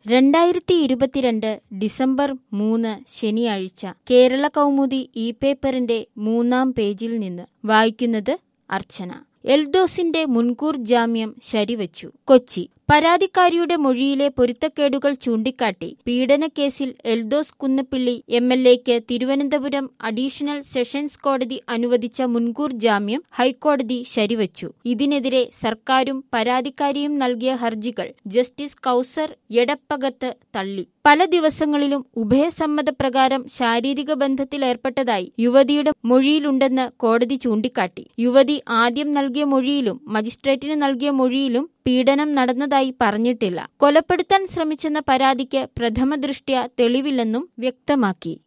രണ്ടായിരത്തി ഇരുപത്തിരണ്ട് ഡിസംബർ മൂന്ന് ശനിയാഴ്ച കേരള കൗമുദി ഇ പേപ്പറിന്റെ മൂന്നാം പേജിൽ നിന്ന് വായിക്കുന്നത് അർച്ചന എൽദോസിന്റെ മുൻകൂർ ജാമ്യം ശരിവച്ചു കൊച്ചി പരാതിക്കാരിയുടെ മൊഴിയിലെ പൊരുത്തക്കേടുകൾ ചൂണ്ടിക്കാട്ടി പീഡനക്കേസിൽ എൽദോസ് കുന്നപ്പിള്ളി എം എൽ എക്ക് തിരുവനന്തപുരം അഡീഷണൽ സെഷൻസ് കോടതി അനുവദിച്ച മുൻകൂർ ജാമ്യം ഹൈക്കോടതി ശരിവച്ചു ഇതിനെതിരെ സർക്കാരും പരാതിക്കാരിയും നൽകിയ ഹർജികൾ ജസ്റ്റിസ് കൌസർ എടപ്പകത്ത് തള്ളി പല ദിവസങ്ങളിലും ഉഭയസമ്മതപ്രകാരം ശാരീരിക ബന്ധത്തിലേർപ്പെട്ടതായി യുവതിയുടെ മൊഴിയിലുണ്ടെന്ന് കോടതി ചൂണ്ടിക്കാട്ടി യുവതി ആദ്യം നൽകിയ മൊഴിയിലും മജിസ്ട്രേറ്റിന് നൽകിയ മൊഴിയിലും പീഡനം നടന്നതായി പറഞ്ഞിട്ടില്ല കൊലപ്പെടുത്താൻ ശ്രമിച്ചെന്ന പരാതിക്ക് പ്രഥമദൃഷ്ട്യാ തെളിവില്ലെന്നും വ്യക്തമാക്കി